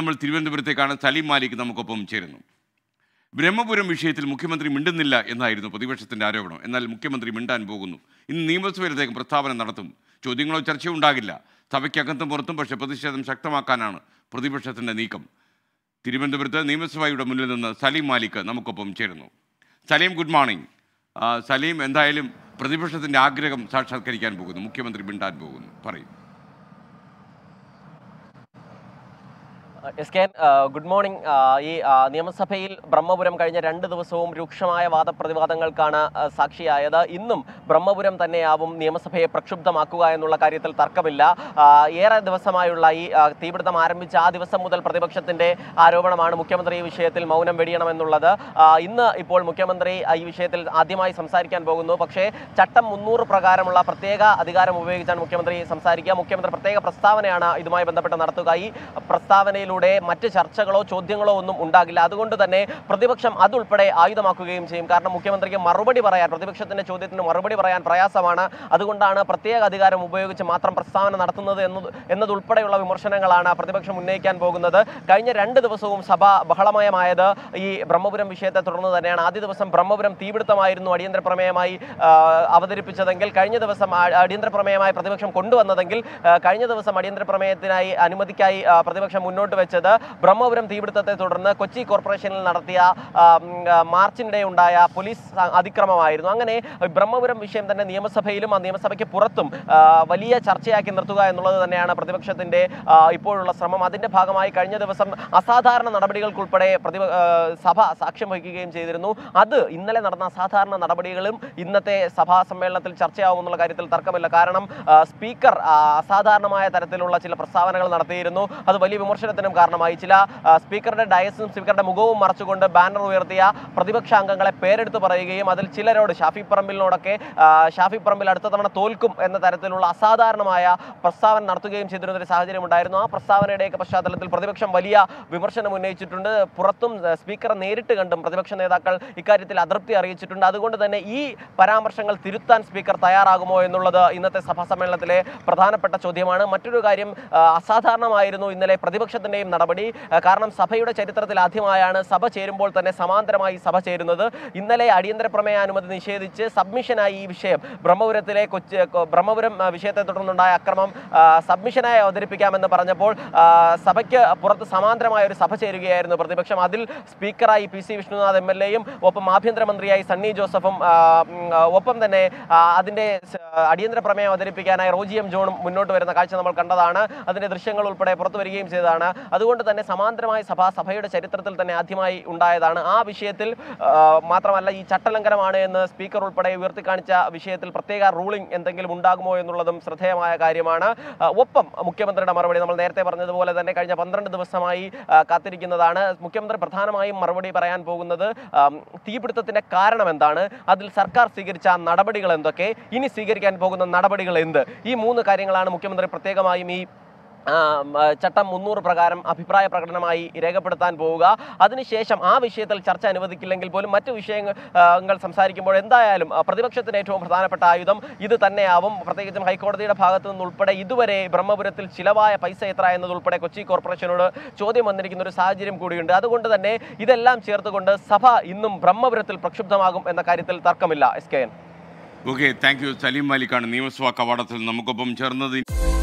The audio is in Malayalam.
നമ്മൾ തിരുവനന്തപുരത്തേക്കാണ് സലീം മാലിക് നമുക്കൊപ്പം ചേരുന്നു ബ്രഹ്മപുരം വിഷയത്തിൽ മുഖ്യമന്ത്രി മിണ്ടുന്നില്ല എന്നായിരുന്നു പ്രതിപക്ഷത്തിന്റെ ആരോപണം എന്നാൽ മുഖ്യമന്ത്രി മിണ്ടാൻ പോകുന്നു ഇന്ന് നിയമസഭയിലത്തേക്ക് പ്രസ്താവന നടത്തും ചോദ്യങ്ങളോ ചർച്ചയോ ഉണ്ടാകില്ല സഭയ്ക്കകത്തും പുറത്തും പക്ഷേ പ്രതിഷേധം ശക്തമാക്കാനാണ് പ്രതിപക്ഷത്തിന്റെ നീക്കം തിരുവനന്തപുരത്ത് നിയമസഭയുടെ മുന്നിൽ നിന്ന് സലീം മാലിക് നമുക്കൊപ്പം ചേരുന്നു സലീം ഗുഡ് മോർണിംഗ് ആ, സലീം എന്തായാലും പ്രതിപക്ഷത്തിന്റെ ആഗ്രഹം സാക്ഷാത്കരിക്കാൻ പോകുന്നു മുഖ്യമന്ത്രി മിണ്ടാൻ പോകുന്നു പറയും എസ് കെ ഗുഡ് മോർണിംഗ് ആ, ഈ ആ, നിയമസഭയിൽ ബ്രഹ്മപുരം കഴിഞ്ഞ രണ്ട് ദിവസവും രൂക്ഷമായ വാദപ്രതിവാദങ്ങൾക്കാണ് ആ, സാക്ഷിയായത് ഇന്നും ബ്രഹ്മപുരം തന്നെയാവും നിയമസഭയെ പ്രക്ഷുബ്ധമാക്കുക എന്നുള്ള കാര്യത്തിൽ തർക്കമില്ല ആ, ഏറെ ദിവസമായുള്ള ഈ ആ, തീപിടുത്തം ആരംഭിച്ച ആ ദിവസം മുതൽ പ്രതിപക്ഷത്തിന്റെ ആരോപണമാണ് മുഖ്യമന്ത്രി ഈ വിഷയത്തിൽ മൗനം വെടിയണമെന്നുള്ളത് ആ, ഇന്ന് ഇപ്പോൾ മുഖ്യമന്ത്രി ആ, ഈ വിഷയത്തിൽ ആദ്യമായി സംസാരിക്കാൻ പോകുന്നു പക്ഷേ ചട്ടം മുന്നൂറ് പ്രകാരമുള്ള പ്രത്യേക അധികാരം ഉപയോഗിച്ചാണ് മുഖ്യമന്ത്രി സംസാരിക്കുക മുഖ്യമന്ത്രി പ്രത്യേക പ്രസ്താവനയാണ് ഇതുമായി ബന്ധപ്പെട്ട് നടത്തുക ഈ പ്രസ്താവനയിലൂടെ മറ്റ് ചർച്ചകളോ ചോദ്യങ്ങളോ ഒന്നും ഉണ്ടാകില്ല അതുകൊണ്ട് തന്നെ പ്രതിപക്ഷം അതുൾപ്പെടെ ആയുധമാക്കുകയും ചെയ്യും കാരണം മുഖ്യമന്ത്രിക്ക് മറുപടി പറയാൻ പ്രതിപക്ഷത്തിന്റെ ചോദ്യത്തിന് മറുപടി പറയാൻ പ്രയാസമാണ് അതുകൊണ്ടാണ് പ്രത്യേക അധികാരം ഉപയോഗിച്ച് മാത്രം പ്രസ്താവന നടത്തുന്നത് എന്നത് എന്നതുൾപ്പെടെയുള്ള വിമർശനങ്ങളാണ് പ്രതിപക്ഷം ഉന്നയിക്കാൻ പോകുന്നത് കഴിഞ്ഞ രണ്ട് ദിവസവും സഭ ബഹളമയമായത് ഈ ബ്രഹ്മപുരം വിഷയത്തെ തുടർന്ന് തന്നെയാണ് ആദ്യ ദിവസം ബ്രഹ്മപുരം തീപിടുത്തമായിരുന്നു അടിയന്തര പ്രമേയമായി ആ, അവതരിപ്പിച്ചതെങ്കിൽ കഴിഞ്ഞ ദിവസം ആ- അടിയന്തര പ്രമേയമായി പ്രതിപക്ഷം കൊണ്ടുവന്നതെങ്കിൽ ആ, കഴിഞ്ഞ ദിവസം അടിയന്തര പ്രമേയത്തിനായി അനുമതിക്കായി ആ, പ്രതിപക്ഷം മുന്നോട്ട് വെച്ചത് ബ്രഹ്മപുരം തീപിടുത്തത്തെ തുടർന്ന് കൊച്ചി കോർപ്പറേഷനിൽ നടത്തിയ ആ, ഉം, ആ, മാർച്ചിനിടെ ഉണ്ടായ പോലീസ് സ- അതിക്രമമായിരുന്നു അങ്ങനെ ബ്രഹ്മപുരം വിഷയം തന്നെ നിയമസഭയിലും ആ നിയമസഭയ്ക്ക് പുറത്തും ആ, വലിയ ചർച്ചയാക്കി നിർത്തുക എന്നുള്ളത് തന്നെയാണ് പ്രതിപക്ഷത്തിന്റെ ആ, ഇപ്പോഴുള്ള ശ്രമം അതിന്റെ ഭാഗമായി കഴിഞ്ഞ ദിവസം അസാധാരണ നടപടികൾക്കുൾപ്പെടെ പ്രതിപ ആ, സഭ സാക്ഷ്യം വഹിക്കുകയും ചെയ്തിരുന്നു അത് ഇന്നലെ നടന്ന അസാധാരണ നടപടികളും ഇന്നത്തെ സഭാ സമ്മേളനത്തിൽ ചർച്ചയാവുമെന്നുള്ള കാര്യത്തിൽ തർക്കമില്ല കാരണം ആ, സ്പീക്കർ ആ, അസാധാരണമായ തരത്തിലുള്ള ചില പ്രസ്താവനകൾ നടത്തിയിരുന്നു അത് വലിയ വിമർശനത്തിനും കാരണമായി ചില ആ, സ്പീക്കറുടെ ഡയസും സ്പീക്കറുടെ മുഖവും മറച്ചുകൊണ്ട് ബാനർ ഉയർത്തിയ പ്രതിപക്ഷ അംഗങ്ങളെ പേരെടുത്ത് പറയുകയും അതിൽ ചിലരോട് ഷാഫി പറമ്പിലിനോടൊക്കെ ആ, ഷാഫി പറമ്പിൽ അടുത്ത തവണ തോൽക്കും എന്ന തരത്തിലുള്ള അസാധാരണമായ പ്രസ്താവന നടത്തുകയും ചെയ്തിരുന്ന ഒരു സാഹചര്യം ഉണ്ടായിരുന്നു ആ പ്രസ്താവനയുടെയൊക്കെ പശ്ചാത്തലത്തിൽ പ്രതിപക്ഷം വലിയ വിമർശനം ഉന്നയിച്ചിട്ടുണ്ട് പുറത്തും ആ, സ്പീക്കറെ നേരിട്ട് കണ്ടും പ്രതിപക്ഷ നേതാക്കൾ ഇക്കാര്യത്തിൽ അതൃപ്തി അറിയിച്ചിട്ടുണ്ട് അതുകൊണ്ട് തന്നെ ഈ പരാമർശങ്ങൾ തിരുത്താൻ സ്പീക്കർ തയ്യാറാകുമോ എന്നുള്ളത് ഇന്നത്തെ സഭാ സമ്മേളനത്തിലെ പ്രധാനപ്പെട്ട ചോദ്യമാണ് മറ്റൊരു കാര്യം ആ, അസാധാരണമായിരുന്നു ഇന്നലെ പ്രതിപക്ഷത്തിന്റെയും നടപടി ആ, കാരണം സഭയുടെ ചരിത്രത്തിൽ ആദ്യമായാണ് സഭ ചേരുമ്പോൾ തന്നെ സമാന്തരമായി സഭ ചേരുന്നത് ഇന്നലെ അടിയന്തര പ്രമേയ അനുമതി നിഷേധിച്ച് സബ്മിഷനായി ഈ വിഷയം ബ്രഹ്മപുരത്തിലെ കൊച്ചി കൊ- ബ്രഹ്മപുരം ആ, വിഷയത്തെ തുടർന്നുണ്ടായ അക്രമം ആ, സബ്മിഷനായി അവതരിപ്പിക്കാമെന്ന് പറഞ്ഞപ്പോൾ ആ, സഭയ്ക്ക് പുറത്ത് സമാന്തരമായ ഒരു സഭ ചേരുകയായിരുന്നു പ്രതിപക്ഷം അതിൽ സ്പീക്കറായി P C Vishnunath M L എയും ഒപ്പം ആഭ്യന്തരമന്ത്രിയായി സണ്ണി ജോസഫും ആ, ഉം, ആ, ഒപ്പം തന്നെ ആ, അതിന്റെ സ- അടിയന്തര പ്രമേയം അവതരിപ്പിക്കാനായി റോജി എം ജോണും മുന്നോട്ട് വരുന്ന കാഴ്ച നമ്മൾ കണ്ടതാണ് അതിന്റെ ദൃശ്യങ്ങൾ ഉൾപ്പെടെ പുറത്തു വരികയും ചെയ്തതാണ് അതുകൊണ്ട് തന്നെ സമാന്തരമായ സഭ സഭയുടെ ചരിത്രത്തിൽ തന്നെ ആദ്യമായി ഉണ്ടായതാണ് ആ വിഷയത്തിൽ ആ, മാത്രമല്ല ഈ ചട്ടലംഘനമാണ് എന്ന് സ്പീക്കർ ഉൾപ്പെടെ ഉയർത്തിക്കാണിച്ച വിഷയത്തിൽ പ്രത്യേക റൂളിംഗ് എന്തെങ്കിലും ഉണ്ടാകുമോ എന്നുള്ളതും ശ്രദ്ധേയമായ കാര്യമാണ് ആ, ഒപ്പം മുഖ്യമന്ത്രിയുടെ മറുപടി നമ്മൾ നേരത്തെ പറഞ്ഞതുപോലെ തന്നെ കഴിഞ്ഞ പന്ത്രണ്ട് ദിവസമായി ആ, കാത്തിരിക്കുന്നതാണ് മുഖ്യമന്ത്രി പ്രധാനമായും മറുപടി പറയാൻ പോകുന്നത് ആം, തീപിടുത്തത്തിന്റെ കാരണം എന്താണ് അതിൽ സർക്കാർ സ്വീകരിച്ച നടപടികൾ എന്തൊക്കെ ഇനി സ്വീകരിക്കാൻ പോകുന്ന നടപടികൾ എന്ത് ഈ മൂന്ന് കാര്യങ്ങളാണ് മുഖ്യമന്ത്രി പ്രത്യേകമായും ഈ ആ, മ, ചട്ടം മുന്നൂറ് പ്രകാരം അഭിപ്രായ പ്രകടനമായി രേഖപ്പെടുത്താൻ പോവുക അതിനുശേഷം ആ വിഷയത്തിൽ ചർച്ച അനുവദിക്കില്ലെങ്കിൽ പോലും മറ്റു വിഷയങ്ങൾ ആ, ങ്ങൾ സംസാരിക്കുമ്പോൾ എന്തായാലും ആ, പ്രതിപക്ഷത്തിന് ഏറ്റവും പ്രധാനപ്പെട്ട ആയുധം ഇത് തന്നെയാവും പ്രത്യേകിച്ചും ഹൈക്കോടതിയുടെ ഭാഗത്തു നിന്നുൾപ്പെടെ ഇതുവരെ ബ്രഹ്മപുരത്തിൽ ചിലവായ പൈസ എത്ര എന്നതുൾപ്പെടെ കൊച്ചി കോർപ്പറേഷനോട് ചോദ്യം വന്നിരിക്കുന്ന ഒരു സാഹചര്യം കൂടിയുണ്ട് അതുകൊണ്ട് തന്നെ ഇതെല്ലാം ചേർത്തുകൊണ്ട് സഭ ഇന്നും ബ്രഹ്മപുരത്തിൽ പ്രക്ഷുബ്ധമാകും എന്ന കാര്യത്തിൽ തർക്കമില്ല S K N okay thank you Saleem മാലിക്കാണ് നിയമസഭാ കവാടത്തിൽ നമുക്കൊപ്പം ചേർന്നത്